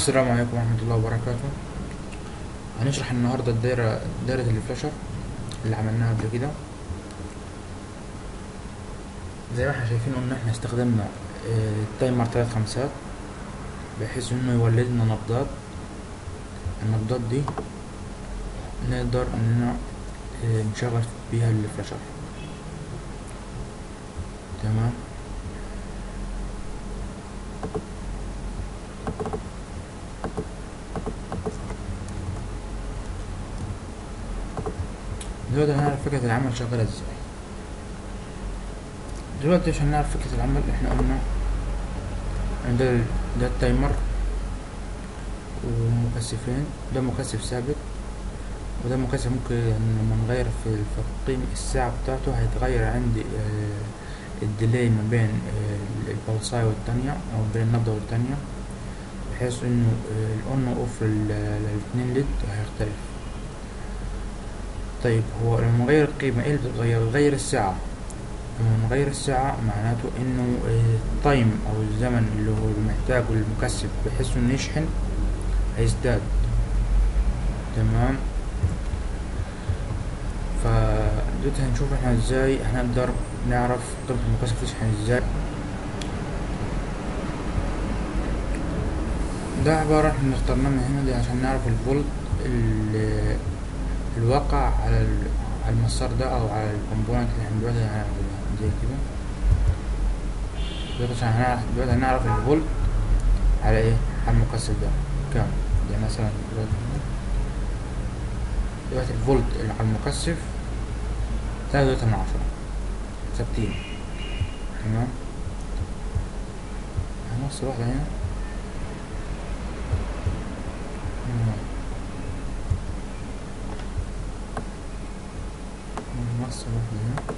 السلام عليكم ورحمة الله وبركاته هنشرح النهاردة الدايرة دايرة الفلاشر اللي عملناها قبل كده زي ما احنا شايفين قلنا احنا استخدمنا آه، التايمر تلات خمسات بحيث انه يولد لنا نبضات النبضات دي نقدر اننا آه، نشغل بيها الفلاشر تمام دلوقتي هنعرف فكرة العمل شغالة ازاي دلوقتي عشان نعرف فكرة العمل احنا قلنا ان ده ده التايمر ومكثفين ده مكثف ثابت وده مكثف ممكن لما نغير في في القيمة الساعة بتاعته هيتغير عندي آه، الديلي ما بين آه، البلصاية والتانية أو بين النبضة والتانية بحيث انه آه، الاون واوف الاتنين ليد هيختلف طيب هو لما نغير القيمة ايه اللي بتتغير؟ بتغير الساعة لما نغير الساعة معناته انه آه، التايم او الزمن اللي هو محتاجه المكثف بحيث انه يشحن هيزداد تمام فدلوقتي هنشوف احنا ازاي هنقدر نعرف قيمة المكثف تشحن ازاي ده عبارة احنا اخترناه من هنا دي عشان نعرف الفولت ال- الواقع على ال- على المسار ده او على الكومبوننت اللي احنا دلوقتي هنعملها زي كده دلوقتي عشان هنعرف دلوقتي هنعرف الفولت على ايه على المكثف ده كام يعني مثلا دلوقتي دلوقتي الفولت اللي على المكثف تلاتة دلوقتي من عشرة ثابتين تمام هنوصل واحدة هنا هنا. نوصل واحدة هنا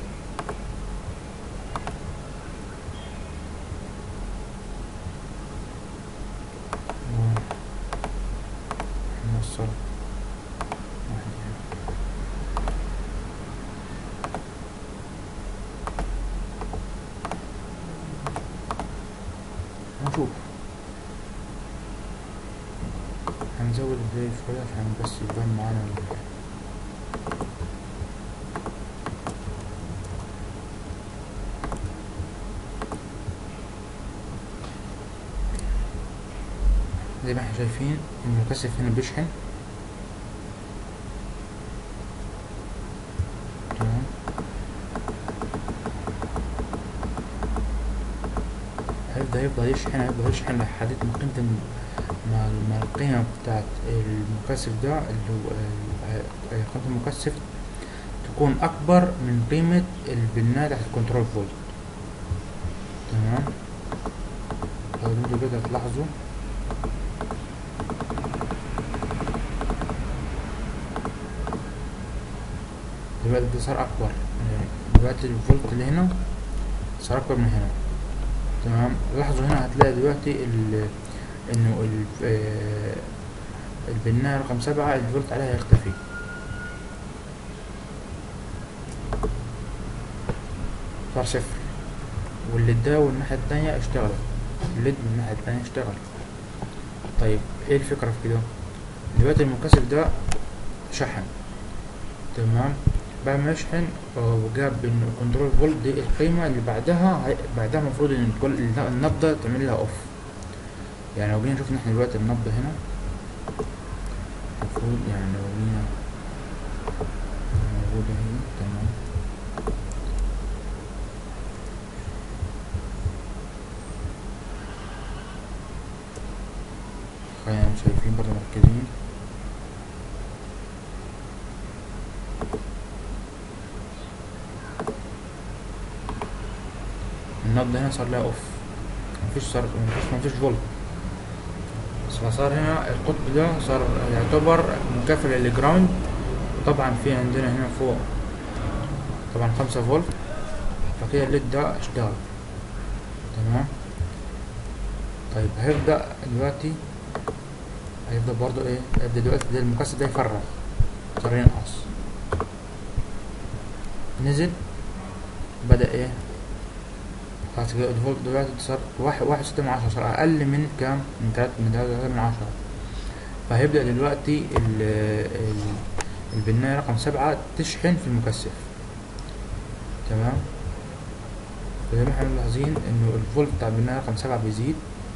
ونوصل واحدة هنا هنشوف هنزود الداير شوية عشان بس يبان معانا ال- زي ما احنا شايفين المكثف هنا بيشحن تمام هيبدأ يفضل يشحن هيفضل يشحن لحد ما قيمة الم- ما ما القيمة بتاعت المكثف ده اللي هو ال- آه، قيمة المكثف تكون أكبر من قيمة البناية تحت الكنترول فولت تمام لو انتوا كده تلاحظوا دلوقتي ده صار أكبر يعني دلوقتي الفولت اللي هنا صار أكبر من هنا تمام لاحظوا هنا هتلاقي دلوقتي ال إنه ال آه، البناية رقم سبعة الفولت عليها هيختفي صار صفر والليد ده والناحية التانية اشتغلت الليد من الناحية التانية اشتغل طيب ايه الفكرة في كده دلوقتي المكثف ده شحن تمام بعد ما يشحن آه، وجاب ان الكنترول فولت دي القيمة اللي بعدها هي- بعدها المفروض ان كل النبضة تعمل لها اوف يعني لو جينا شفنا احنا دلوقتي النبضة هنا المفروض يعني لو جينا موجودة هنا تمام خلينا شايفين برضه مركزين النبض هنا صار لها اوف مفيش صار مفيش مفيش فولت فصار هنا القطب ده صار يعتبر مكافئ للجراوند وطبعا في عندنا هنا فوق طبعا خمسة فولت فكده الليد ده اشتغل تمام طيب هيبدأ دلوقتي هيبدأ برضو ايه هيبدأ دلوقتي ده المكثف ده يفرغ صار ينقص نزل بدأ ايه خلاص كده الفولت دلوقتي صار واحد واحد ستة من عشرة صار أقل من كام؟ من تلاتة من تلاتة من عشرة فهيبدأ دلوقتي ال ال البناية رقم سبعة تشحن في المكثف تمام فزي ما احنا ملاحظين انه الفولت بتاع البناية رقم سبعة بيزيد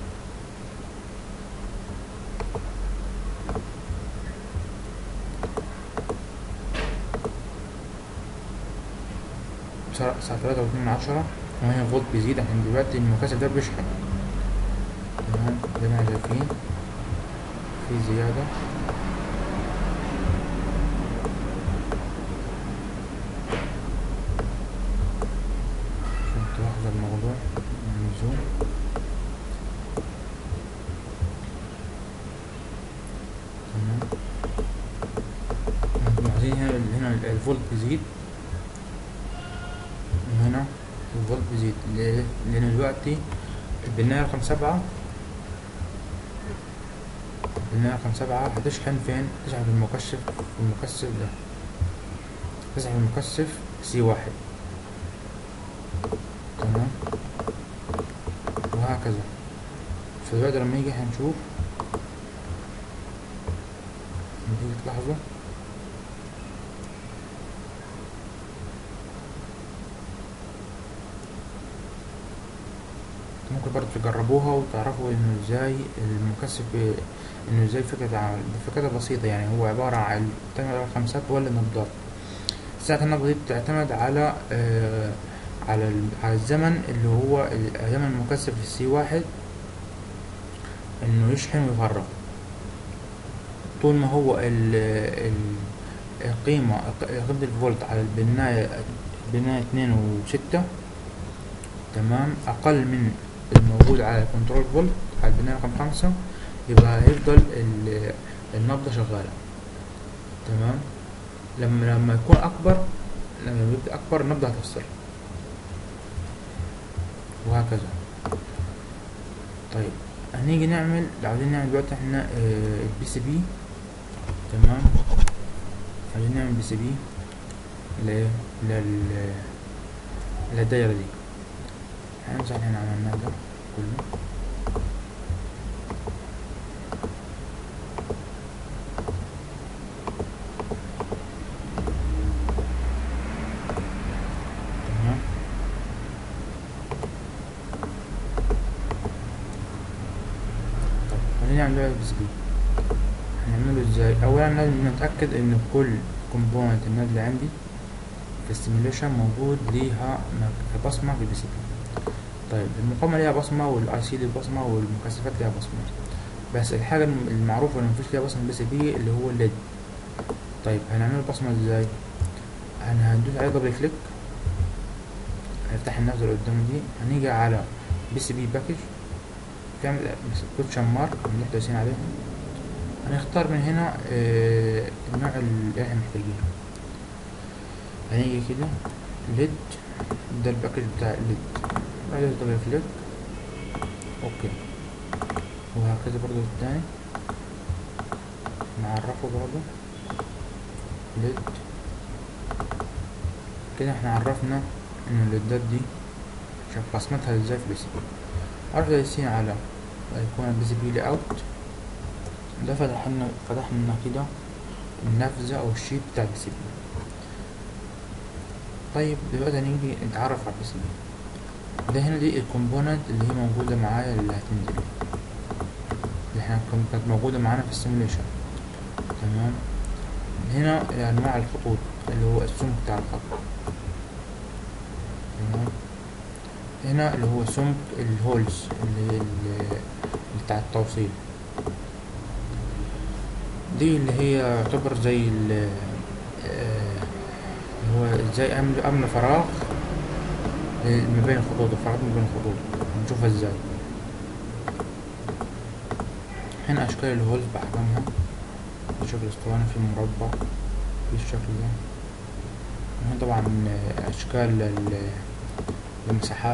صار صار تلاتة واتنين من عشرة وهنا الفولت بيزيد عشان دلوقتي المكثف ده بيشحن تمام زي ما احنا شايفين في زيادة عشان تلاحظ الموضوع من زوم تمام انتوا ملاحظين هنا هنا الفولت بيزيد وهنا الفولت بيزيد ليه؟ لأن دلوقتي البناية رقم سبعة البناية رقم سبعة هتشحن فين؟ تشحن في المكثف في المكثف ده تشحن في المكثف سي واحد تمام وهكذا فدلوقتي لما يجي هنشوف لما تيجي تلاحظوا ممكن برضه تجربوها وتعرفوا انه ازاي المكثف بي- انه ازاي فكرة عمل فكرة بسيطة يعني هو عبارة عن بتعتمد على الخمسات ولا النبضات ساعة النبض دي بتعتمد على آه على ال- على الزمن اللي هو ال- زمن المكثف السي واحد انه يشحن ويفرغ طول ما هو ال ال القيمة قيمة الفولت على البناية البناية اتنين وستة تمام أقل من الموجود على الكنترول فولت على البناية رقم خمسة يبقى هيفضل ال- النبضة شغالة تمام لما لما يكون أكبر لما يبقى أكبر النبضة هتفصل وهكذا طيب هنيجي نعمل لو عايزين نعمل دلوقتي احنا البي سي بي تمام عايزين نعمل بي سي بي لل لل للدايرة دي هنمسح اللي احنا عملناه ده كله تمام طب خلينا نعمل بقى بي سي بي هنعمله ازاي اولا لازم نتاكد ان كل كومبوننت النازله عندي في السيميوليشن موجود ليها م- بصمه في البي سي بي طيب المقاومه ليها بصمه والاي سي ليه بصمه والمكثفات ليها بصمه بس الحاجه الم- المعروفه اللي مفيش ليها بصمه البي سي بي اللي هو الليد طيب هنعمل بصمه ازاي هن- هندوس عليه دبل كليك هنفتح النافذه اللي قدام دي هنيجي على بي سي بي باكج تعمل كوتشن مارك هنروح دايسين عليه هنختار من هنا آه، النوع اللي احنا محتاجينه هنيجي كده ليد ده الباكج بتاع الليد بعد دبل كليك اوكي وهكذا برضو التاني نعرفه برضو ليد كده احنا عرفنا ان الليدات دي شوف بصمتها ازاي في البي سي بي اروح دايسين على ايقونة بي سي بي لاي اوت ده فتح لنا فتح لنا كده النافذة او الشيت بتاع البي سي بي طيب دلوقتي هنيجي نتعرف على البي سي بي ده هنا دي الكومبوننت اللي هي موجودة معايا اللي هتنزل اللي احنا كن- كانت موجودة معانا في السيموليشن تمام هنا انواع الخطوط اللي هو السمك بتاع الخط تمام هنا اللي هو سمك الهولز اللي, اللي بتاع التوصيل دي اللي هي يعتبر زي ال آه، اللي هو زي أمن أمن فراغ ما بين الخطوط الفراغات ما بين الخطوط هنشوفها ازاي هنا أشكال الهولز بأحجامها في شكل اسطواني في مربع في الشكل ده هنا طبعا أشكال ال- المساحات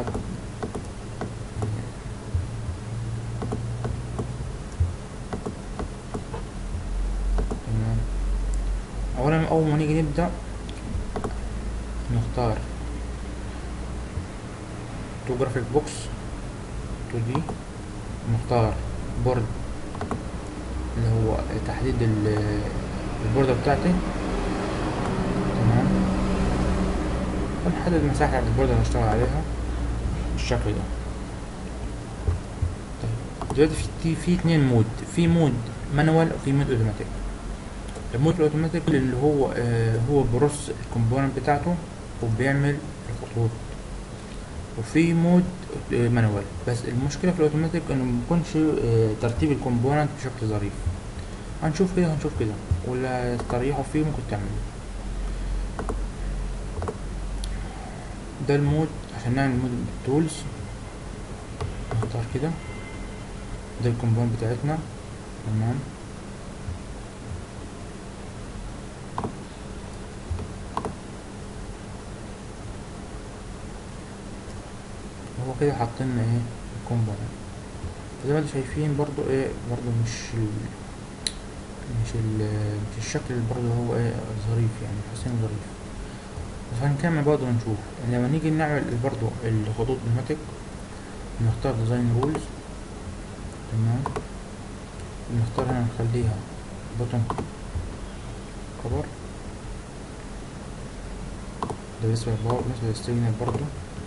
تمام اولا اول ما نيجي نبدا نختار تو جرافيك بوكس تو دي نختار بورد اللي هو تحديد ال- البوردة بتاعتي تمام ونحدد مساحة بتاعت البوردة اللي هشتغل عليها بالشكل ده طيب دلوقتي في في اتنين مود في مود مانوال وفي مود اوتوماتيك المود الاوتوماتيك اللي هو آه هو برص الكومبوننت بتاعته وبيعمل الخطوط وفي مود آه، مانوال بس المشكله في الاوتوماتيك انه ما بيكونش آه، ترتيب الكومبوننت بشكل ظريف هنشوف كده هنشوف كده ولا تريحوا فيه ممكن تعملوا ده المود عشان نعمل مود تولز نختار كده ده الكومبوننت بتاعتنا تمام هو كده حاطين لنا ايه الكومبوننت زي ما انتم شايفين برضو ايه برضو مش ال... مش ال... مش الشكل اللي برضو هو ايه ظريف يعني حاسين ظريف بس هنكمل برضو ونشوف يعني لما نيجي نعمل برضو الخطوط اوتوماتيك نختار ديزاين رولز تمام نختار هنا نخليها بوتن كبر ده بالنسبة للباور بالنسبة للستيجنال برضو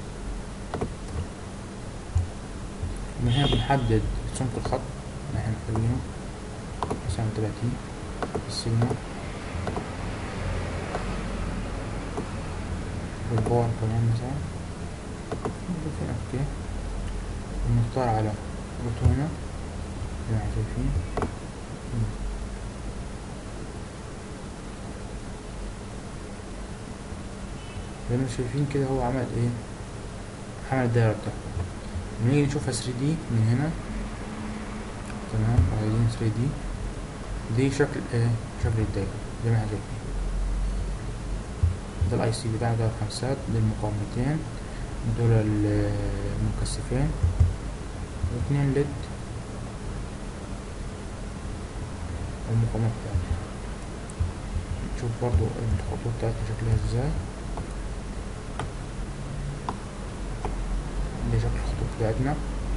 من هنا بنحدد سمك الخط اللي احنا محتاجينه مثلا تلاتين السيجنال والباور كمان مثلا نضيف هنا اوكي ونختار على بطونة زي ما احنا شايفين زي ما شايفين كده هو عمل ايه عمل الدايرة بتاعته نيجي نشوفها 3D من هنا تمام عايزين 3D دي شكل ايه شكل الدايرة زي ما احنا شايفين ده الاي سي بتاعنا ده الخمسات ده المقاومتين دول المكثفين واتنين ليد والمقاومات بتاعتها نشوف برضو الخطوط بتاعتها شكلها ازاي دي شكل الخطوط بتاعتنا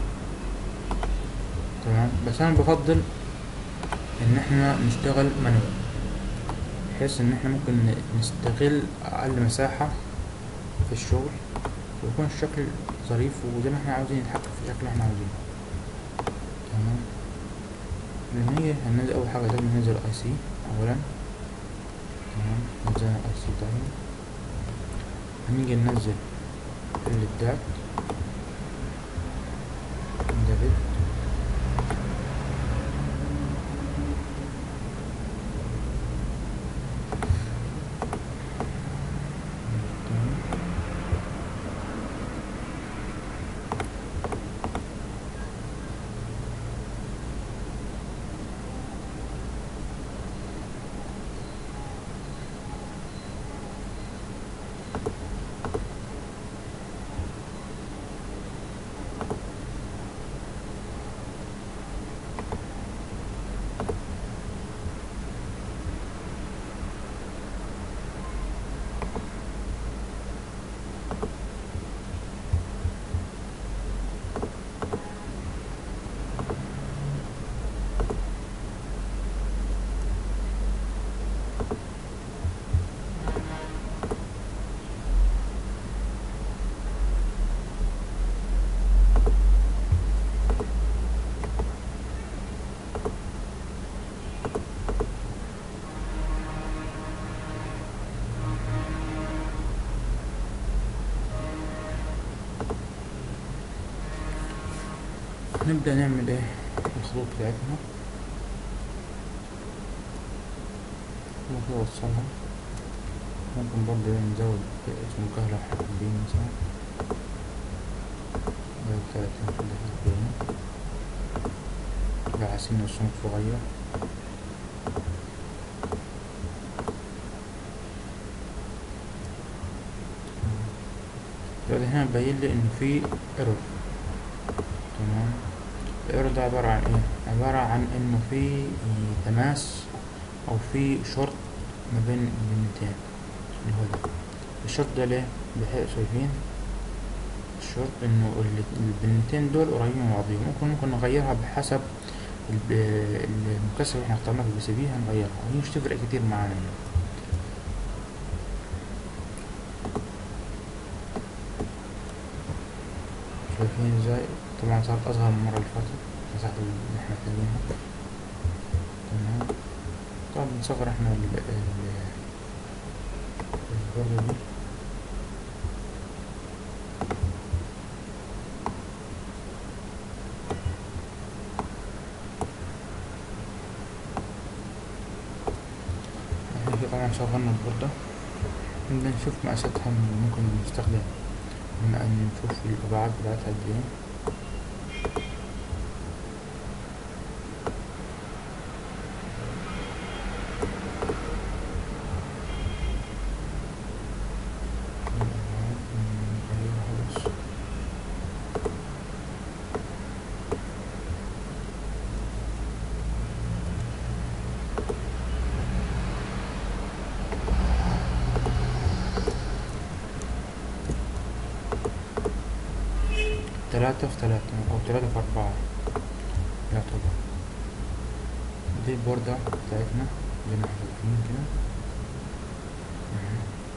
تمام بس انا بفضل ان احنا نشتغل مانوال بحيث ان احنا ممكن نستغل اقل مساحة في الشغل ويكون الشكل ظريف وزي ما احنا عاوزين نتحكم في الشكل اللي احنا عاوزينه تمام نيجي هننزل اول حاجة لازم ننزل الاي سي اولا تمام ننزل الاي سي بتاعنا هنيجي ننزل الليدات ده ليد تمام نبدأ نعمل ايه الخطوط بتاعتنا ممكن نوصلها ممكن برضه إيه نزود اسم الكهرباء حبين مثلا ده تلاتين خليها أربعين ده عايزين السمك صغير دلوقتي هنا باين لي إن في ايرور تمام الايرور ده عبارة عن ايه عبارة عن انه في تماس او في شرط ما بين البنتين اللي هو ده الشرط ده ليه بحيث شايفين الشورت انه ال- البنتين دول قريبين من بعضهم ممكن ممكن نغيرها بحسب الب- المكثف اللي احنا اخترناه في البي سي بي هنغيرها وهي مش تفرق كتير معانا يعني. شايفين ازاي طبعا صارت اصغر من المرة اللي فاتت مساحة اللي احنا محتاجينها تمام طبعا بنصغر احنا ال ال البردة دي احنا كده طبعا صغرنا البردة نبدأ نشوف مقاساتها ممكن نستخدم بما ان نشوف الابعاد بتاعتها قد ايه الأبعاد، نغيرها بس. تلاتة في تلاتة أو تلاتة في أربعة يعتبر دي البوردة بتاعتنا زي ما احنا شايفين كده مم.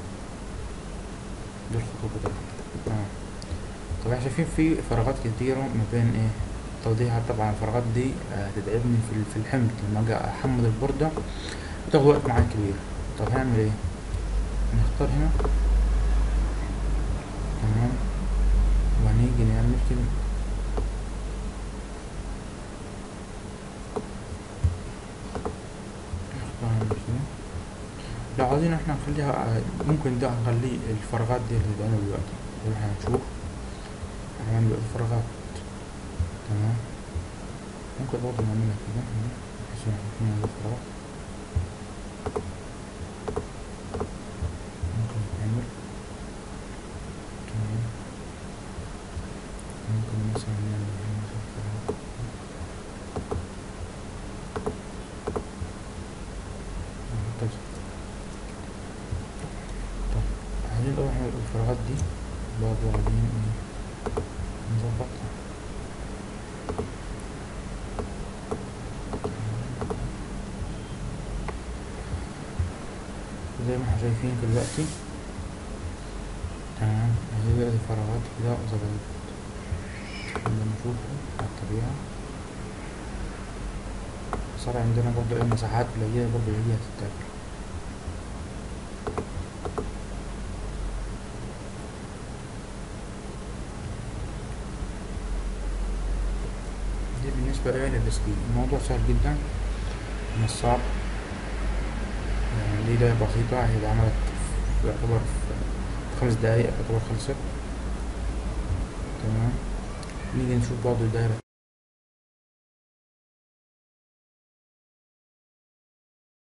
دي الخطوط بتاعتنا اه طب احنا شايفين في فراغات كتيرة ما بين ايه توضيحها طبعا الفراغات دي آه، هتتعبني في ال- في الحمل لما اجي احمل البوردة بتاخد وقت معايا كبير طب هنعمل ايه نختار هنا تمام وهنيجي نعمل كده نختار هنا كده لو عاوزين احنا نخليها ممكن ده نخليه الفراغات دي اللي بتعمل دلوقتي زي ما احنا هنشوف هنعمل دلوقتي فراغات تمام ممكن برضه نعملها كده هنا، بحيث ان احنا يكون عندنا فراغ ممكن نعمل تمام ممكن مثلا نعمل هنا مثلا فراغ وهكذا طب عايزين بقى احنا الفراغات دي برضه عايزين ايه نظبطها زي ما احنا شايفين دلوقتي تمام هي بقى الفراغات كده ظبطت لما نشوفه على الطبيعة صار عندنا برضه ايه مساحات قليلة برضه اللي هي هتتاكل دي بالنسبة ايه للسكيل الموضوع سهل جدا مش صعب يعني دي دايرة بسيطة هي اتعملت في- يعتبر في خمس دقايق يعتبر خلصت تمام نيجي نشوف برضه الدايرة